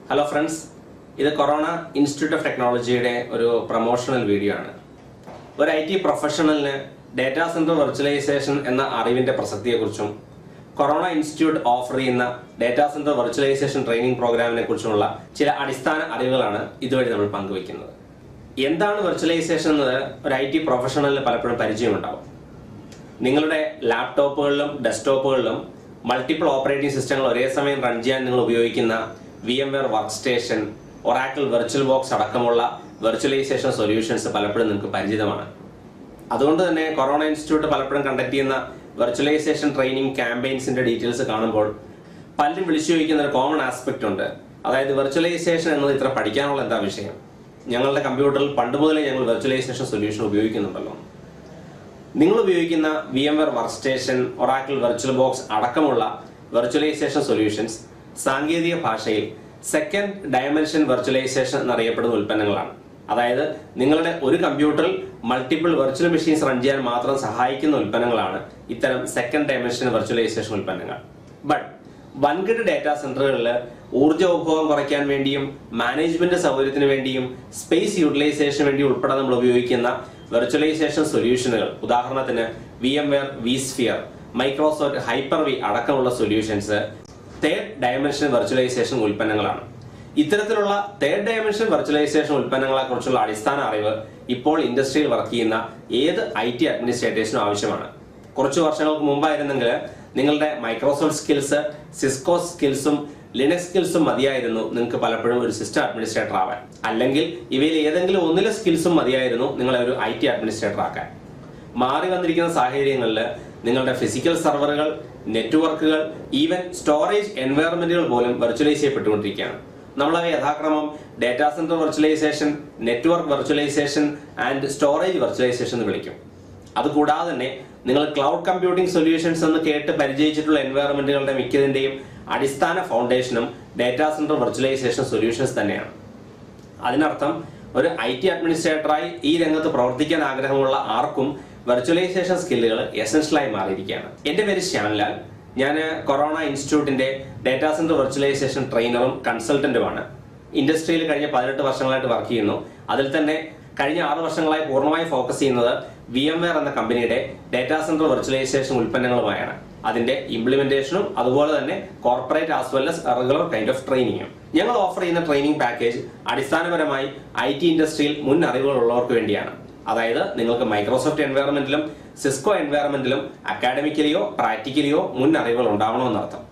hello friends ഇത് Corona institute of ടെക്നോളജിയുടെ ഒരു പ്രൊമോഷണൽ വീഡിയോ ആണ് ഒരു ഐ ടി പ്രൊഫഷണലിന് ഡാറ്റാ സെന്റർ വെർച്വലൈസേഷൻ എന്ന അറിവിന്റെ പ്രസക്തിയെക്കുറിച്ചും കൊറോണ ഇൻസ്റ്റിറ്റ്യൂട്ട് ഓഫർ ചെയ്യുന്ന ഡാറ്റാ സെന്റർ വെർച്വലൈസേഷൻ ട്രെയിനിങ് പ്രോഗ്രാമിനെ കുറിച്ചുമുള്ള ചില അടിസ്ഥാന അറിവുകളാണ് ഇതുവഴി നമ്മൾ പങ്കുവയ്ക്കുന്നത് എന്താണ് വെർച്വലൈസേഷൻ എന്നത് ഒരു ഐ ടി പ്രൊഫഷണലിന് പലപ്പോഴും പരിചയമുണ്ടാവും നിങ്ങളുടെ ലാപ്ടോപ്പുകളിലും ഡെസ്ക്ടോപ്പുകളിലും മൾട്ടിപ്പിൾ ഓപ്പറേറ്റിംഗ് സിസ്റ്റങ്ങൾ ഒരേ സമയം റൺ ചെയ്യാൻ നിങ്ങൾ ഉപയോഗിക്കുന്ന V M ware work station Oracle virtual box അടക്കമുള്ള വെർച്വലൈസേഷൻ സൊല്യൂഷൻസ് പലപ്പോഴും നിങ്ങൾക്ക് പരിചിതമാണ് അതുകൊണ്ട് തന്നെ കൊറോണ ഇൻസ്റ്റിറ്റ്യൂട്ട് പലപ്പോഴും കണ്ടക്ട് ചെയ്യുന്ന വെർച്വലൈസേഷൻ ട്രെയിനിങ് ക്യാമ്പയിൻസിന്റെ ഡീറ്റെയിൽസ് കാണുമ്പോൾ പലരും വിളിച്ചു ചോദിക്കുന്ന ഒരു കോമൺ ആസ്പെക്ട് ഉണ്ട് അതായത് വെർച്വലൈസേഷൻ എന്നത് ഇത്ര പഠിക്കാനുള്ള എന്താ വിഷയം ഞങ്ങളുടെ കമ്പ്യൂട്ടറിൽ പണ്ട് മുതലേ ഞങ്ങൾ വെർച്വലൈസേഷൻ സൊല്യൂഷൻ ഉപയോഗിക്കുന്നുണ്ടല്ലോ നിങ്ങൾ ഉപയോഗിക്കുന്ന V M ware work station Oracle virtual box അടക്കമുള്ള വെർച്വലൈസേഷൻ സൊല്യൂഷൻസ് സാങ്കേതിക ഭാഷയിൽ സെക്കൻഡ് ഡയമെൻഷൻ വെർച്വലൈസേഷൻ എന്നറിയപ്പെടുന്ന ഉൽപ്പന്നങ്ങളാണ് അതായത് നിങ്ങളുടെ ഒരു കമ്പ്യൂട്ടറിൽ മൾട്ടിപ്പിൾ വെർച്വൽ മെഷീൻസ് റൺ ചെയ്യാൻ മാത്രം സഹായിക്കുന്ന ഉൽപ്പന്നങ്ങളാണ് ഇത്തരം സെക്കൻഡ് ഡയമെൻഷൻ വെർച്വലൈസേഷൻ ഉൽപ്പന്നങ്ങൾ ബട്ട് വൻകിട ഡാറ്റാ സെന്ററുകളിൽ ഊർജ്ജ ഉപഭോഗം കുറയ്ക്കാൻ വേണ്ടിയും മാനേജ്മെന്റ് സൗകര്യത്തിന് വേണ്ടിയും സ്പേസ് യൂട്ടിലൈസേഷന് വേണ്ടി ഉൾപ്പെടെ നമ്മൾ ഉപയോഗിക്കുന്ന വെർച്വലൈസേഷൻ സൊല്യൂഷനുകൾ ഉദാഹരണത്തിന് V M ware V sphere Microsoft hyper V അടക്കമുള്ള സൊല്യൂഷൻസ് തേർഡ് ഡയമെൻഷൻ വെർച്വലൈസേഷൻ ഉൽപ്പന്നങ്ങളാണ് ഇത്തരത്തിലുള്ള തേർഡ് ഡയമെൻഷൻ വെർച്വലൈസേഷൻ ഉൽപ്പന്നങ്ങളെ കുറിച്ചുള്ള അടിസ്ഥാന അറിവ് ഇപ്പോൾ ഇൻഡസ്ട്രിയിൽ വർക്ക് ചെയ്യുന്ന ഏത് ഐ ടി അഡ്മിനിസ്ട്രേറ്റേഴ്സിനും ആവശ്യമാണ് കുറച്ച് വർഷങ്ങൾക്ക് മുമ്പായിരുന്നെങ്കിൽ നിങ്ങളുടെ മൈക്രോസോഫ്റ്റ് സ്കിൽസ് സിസ്കോ സ്കിൽസും ലിനക്സ് സ്കിൽസും മതിയായിരുന്നു നിങ്ങൾക്ക് പലപ്പോഴും ഒരു സിസ്റ്റം അഡ്മിനിസ്ട്രേറ്റർ ആവാൻ അല്ലെങ്കിൽ ഇവയിൽ ഏതെങ്കിലും ഒന്നിലെ സ്കിൽസും മതിയായിരുന്നു നിങ്ങളെ ഒരു ഐ ടി അഡ്മിനിസ്ട്രേറ്റർ ആക്കാൻ മാറി വന്നിരിക്കുന്ന സാഹചര്യങ്ങളിൽ നിങ്ങളുടെ ഫിസിക്കൽ സെർവറുകൾ നെറ്റ്വർക്കുകൾ ഈവൻ സ്റ്റോറേജ് എൻവയറമെന്റുകൾ പോലും വെർച്വലൈസ് ചെയ്യപ്പെട്ടുകൊണ്ടിരിക്കുകയാണ് നമ്മളവ യഥാക്രമം data centre virtualisation network virtualisation and storage virtualisation എന്ന് വിളിക്കും അതുകൂടാതെ തന്നെ നിങ്ങൾ ക്ലൗഡ് കമ്പ്യൂട്ടിംഗ് സൊല്യൂഷൻസ് എന്ന് കേട്ട് പരിചയിച്ചിട്ടുള്ള എൻവയറമെന്റുകളുടെ മിക്കതിന്റെയും അടിസ്ഥാന ഫൗണ്ടേഷനും ഡാറ്റാ സെന്റർ വെർച്വലൈസേഷൻ സൊല്യൂഷൻസ് തന്നെയാണ് അതിനർത്ഥം ഒരു ഐ ടി അഡ്മിനിസ്ട്രേറ്ററായി ഈ രംഗത്ത് പ്രവർത്തിക്കാൻ ആഗ്രഹമുള്ള ആർക്കും വെർച്വലൈസേഷൻ സ്കില്ലുകൾ എസെൻഷ്യലായി മാറിയിരിക്കുകയാണ് എന്റെ പേര് ശ്യാംലാൽ ഞാൻ കൊറോണ ഇൻസ്റ്റിറ്റ്യൂട്ടിന്റെ ഡാറ്റാ സെന്റർ വെർച്വലൈസേഷൻ ട്രെയിനറും കൺസൾട്ടന്റുമാണ് ഇൻഡസ്ട്രിയിൽ കഴിഞ്ഞ പതിനെട്ട് വർഷങ്ങളായിട്ട് വർക്ക് ചെയ്യുന്നു അതിൽ തന്നെ കഴിഞ്ഞ ആറ് വർഷങ്ങളായി പൂർണ്ണമായി ഫോക്കസ് ചെയ്യുന്നത് വി എം വെയർ എന്ന കമ്പനിയുടെ ഡാറ്റാ സെന്റർ വെർച്വലൈസേഷൻ ഉൽപ്പന്നങ്ങളുമായാണ് അതിന്റെ ഇംപ്ലിമെന്റേഷനും അതുപോലെ തന്നെ corporate as well as regular kind of ട്രെയിനിങ്ങും ഞങ്ങൾ ഓഫർ ചെയ്യുന്ന ട്രെയിനിങ് പാക്കേജ് അടിസ്ഥാനപരമായി ഐ ടി ഇൻഡസ്ട്രിയിൽ മുൻ അറിവുകളുള്ളവർക്ക് വേണ്ടിയാണ് അതായത് നിങ്ങൾക്ക് മൈക്രോസോഫ്റ്റ് എൻവയറമെന്റിലും സിസ്കോ എൻവയറമെന്റിലും അക്കാഡമിക്കലിയോ പ്രാക്ടിക്കലിയോ മുൻ അറിവുകൾ ഉണ്ടാവണമെന്നർത്ഥം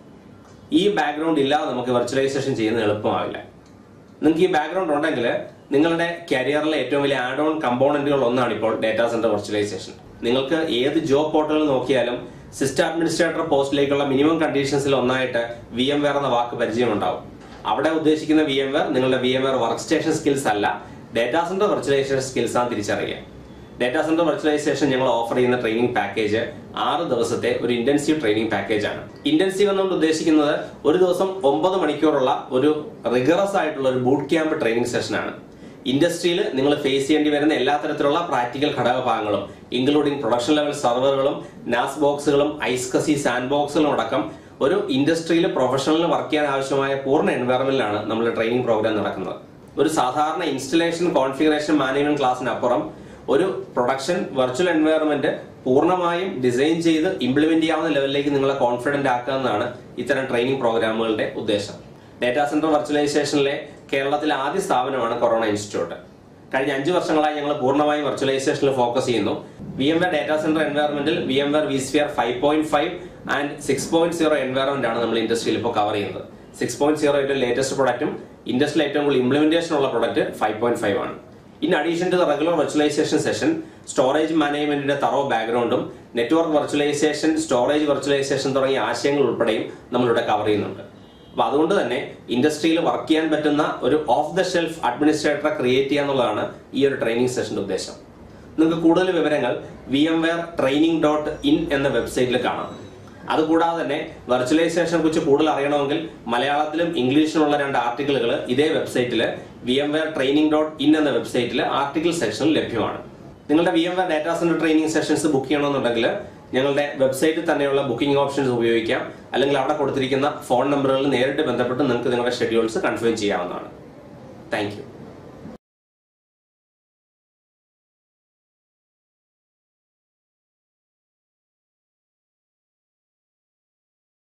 ഈ ബാക്ക്ഗ്രൗണ്ട് ഇല്ലാതെ നമുക്ക് വെർച്വലൈസേഷൻ ചെയ്യുന്നത് എളുപ്പമാവില്ല നിങ്ങൾക്ക് ഈ ബാക്ക്ഗ്രൗണ്ട് ഉണ്ടെങ്കിൽ നിങ്ങളുടെ കരിയറിലെ ഏറ്റവും വലിയ ആഡ് ഓൺ കമ്പോണന്റുകൾ ഒന്നാണ് ഇപ്പോൾ ഡാറ്റാ സെന്റർ വെർച്വലൈസേഷൻ നിങ്ങൾക്ക് ഏത് ജോബ് പോർട്ടലുകൾ നോക്കിയാലും സിസ്റ്റം അഡ്മിനിസ്ട്രേറ്റർ പോസ്റ്റിലേക്കുള്ള മിനിമം കണ്ടീഷൻസിൽ ഒന്നായിട്ട് വി എം വെയർ എന്ന വാക്ക് പരിചയമുണ്ടാവും അവിടെ ഉദ്ദേശിക്കുന്ന വി എം വെയർ നിങ്ങളുടെ V M ware work station skills അല്ല ഡാറ്റാ സെന്റർ വെർച്വലൈസേഷൻ സ്കിൽസ് ആണ് തിരിച്ചറിയുക ഡാറ്റാ സെന്റർ വെർച്വലൈസേഷൻ ഞങ്ങൾ ഓഫർ ചെയ്യുന്ന ട്രെയിനിങ് പാക്കേജ് ആറ് ദിവസത്തെ ഒരു ഇന്റൻസീവ് ട്രെയിനിങ് പാക്കേജ് ആണ് ഇന്റൻസീവ് എന്നുകൊണ്ട് ഉദ്ദേശിക്കുന്നത് ഒരു ദിവസം ഒമ്പത് മണിക്കൂറുള്ള ഒരു റിഗറസ് ആയിട്ടുള്ള ഒരു ബൂട്ട് ക്യാമ്പ് ട്രെയിനിങ് സെഷനാണ് ഇൻഡസ്ട്രിയിൽ നിങ്ങൾ ഫേസ് ചെയ്യേണ്ടി വരുന്ന എല്ലാ തരത്തിലുള്ള പ്രാക്ടിക്കൽ ഘടകഭാഗങ്ങളും ഇൻക്ലൂഡിംഗ് പ്രൊഡക്ഷൻ ലെവൽ സെർവറുകളും നാസ് ബോക്സുകളും ഐസ്കസി സാൻഡ് ബോക്സുകളും അടക്കം ഒരു ഇൻഡസ്ട്രിയിൽ പ്രൊഫഷണലിന് വർക്ക് ചെയ്യാൻ ആവശ്യമായ പൂർണ്ണ എൻവയറമെന്റിലാണ് നമ്മൾ ട്രെയിനിങ് പ്രോഗ്രാം നടക്കുന്നത് ഒരു സാധാരണ ഇൻസ്റ്റലേഷൻ കോൺഫിഗറേഷൻ മാനേജ്മെന്റ് ക്ലാസ്സിനപ്പുറം ഒരു പ്രൊഡക്ഷൻ വെർച്വൽ എൻവയറമെന്റ് പൂർണ്ണമായും ഡിസൈൻ ചെയ്ത് ഇംപ്ലിമെന്റ് ചെയ്യാവുന്ന ലെവലിലേക്ക് നിങ്ങളെ കോൺഫിഡന്റ് ആക്കുക എന്നതാണ് ഇത്തരം ട്രെയിനിങ് പ്രോഗ്രാമുകളുടെ ഉദ്ദേശം ഡാറ്റാ സെന്റർ വെർച്വലൈസേഷനിലെ കേരളത്തിലെ ആദ്യ സ്ഥാപനമാണ് കൊറോണ ഇൻസ്റ്റിറ്റ്യൂട്ട് കഴിഞ്ഞ അഞ്ച് വർഷങ്ങളായി ഞങ്ങൾ പൂർണ്ണമായും വെർച്വലൈസേഷനിൽ ഫോക്കസ് ചെയ്യുന്നു V M ware data centre എൻവയറമെന്റിൽ V M ware V sphere five point five and six point zero environment ആണ് നമ്മൾ ഇൻഡസ്ട്രിയിൽ ഇപ്പോൾ കവർ ചെയ്യുന്നത് സിക്സ് പോയിന്റ് സീറോ ഏറ്റവും ലേറ്റസ്റ്റ് പ്രൊഡക്റ്റും ഇൻഡസ്ട്രിയിൽ ഏറ്റവും കൂടുതൽ ഇംപ്ലിമെന്റേഷൻ ഉള്ള പ്രൊഡക്റ്റ് ഫൈവ് പോയിന്റ് ഫൈവ് ആണ് in addition to the regular virtualisation session storage മാനേജ്മെന്റിന്റെ തറോ ബാക്ക്ഗ്രൗണ്ടും നെറ്റ്വർക്ക് വെർച്വലൈസേഷൻ സ്റ്റോറേജ് വെർച്വലൈസേഷൻ തുടങ്ങിയ ആശയങ്ങൾ ഉൾപ്പെടെയും നമ്മളിവിടെ കവർ ചെയ്യുന്നുണ്ട് അപ്പൊ അതുകൊണ്ട് തന്നെ ഇൻഡസ്ട്രിയിൽ വർക്ക് ചെയ്യാൻ പറ്റുന്ന ഒരു ഓഫ് ദ ഷെൽഫ് അഡ്മിനിസ്ട്രേറ്ററെ ക്രിയേറ്റ് ചെയ്യുക എന്നുള്ളതാണ് ഈ ഒരു ട്രെയിനിങ് സെഷന്റെ ഉദ്ദേശം നിങ്ങൾക്ക് കൂടുതൽ വിവരങ്ങൾ V M ware training dot in എന്ന വെബ്സൈറ്റിൽ കാണാം അതുകൂടാതെ തന്നെ വെർച്വലൈസേഷനെ കുറിച്ച് കൂടുതൽ അറിയണമെങ്കിൽ മലയാളത്തിലും ഇംഗ്ലീഷിലുമുള്ള രണ്ട് ആർട്ടിക്കിളുകൾ ഇതേ വെബ്സൈറ്റിൽ V M ware training dot in എന്ന വെബ്സൈറ്റിൽ ആർട്ടിക്കിൾ സെക്ഷനിൽ ലഭ്യമാണ് നിങ്ങളുടെ V M ware data centre training sessions book ചെയ്യണമെന്നുണ്ടെങ്കിൽ ഞങ്ങളുടെ വെബ്സൈറ്റിൽ തന്നെയുള്ള ബുക്കിംഗ് ഓപ്ഷൻസ് ഉപയോഗിക്കാം അല്ലെങ്കിൽ അവിടെ കൊടുത്തിരിക്കുന്ന ഫോൺ നമ്പറുകളിൽ നേരിട്ട് ബന്ധപ്പെട്ട് നിങ്ങൾക്ക് നിങ്ങളുടെ ഷെഡ്യൂൾസ് കൺഫേം ചെയ്യാവുന്നതാണ് താങ്ക് യു